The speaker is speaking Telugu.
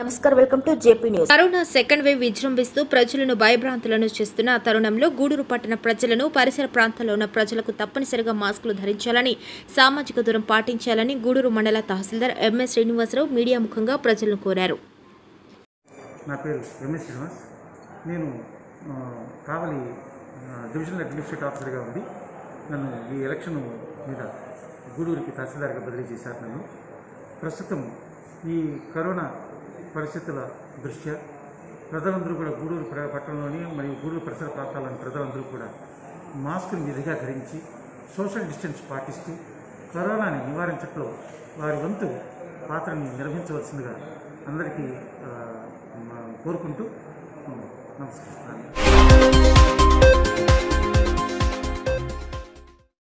నమస్కారం welcome to JP news corona second wave విజృంభిస్తూ ప్రజలను భయభ్రాంతులను చేస్తున్న తరుణంలో గూడూరు పట్టణ ప్రజలను పరిసర ప్రాంతాల్లో ఉన్న ప్రజలకు తప్పనిసరిగా మాస్కులు ధరించాలని సామాజిక దూరం పాటించాలని గూడూరు మండల తహసీల్దార్ ఎంఎస్ శ్రీనివాసరావు మీడియా ముఖంగా ప్రజలను కోరారు నా పేరు ఎంఎస్ శ్రీనివాస్ నేను ఆ, కావలి ఆ, డివిజనల్ అడ్మినిస్ట్రేటివ్ ఆఫీసర్గా ఉంది నన్ను ఈ ఎలక్షన్ మీద గూడూరుకి తహసీల్దార్గా బదిలీ చేశారు నన్ను ప్రస్తుతం ఈ కరోనా పరిస్థితుల దృష్ట్యా ప్రజలందరూ కూడా గూడూరు ప్ర- పట్టణంలోని మరియు గూడూరు పరిసర ప్రాంతాల్లోని ప్రజలందరూ కూడా మాస్కును విధిగా ధరించి సోషల్ డిస్టెన్స్ పాటిస్తూ కరోనాని నివారించడంలో వారి వంతు పాత్రని నిర్వహించవలసిందిగా అందరికీ ఆ, మ- కోరుకుంటూ నమస్కరిస్తున్నాను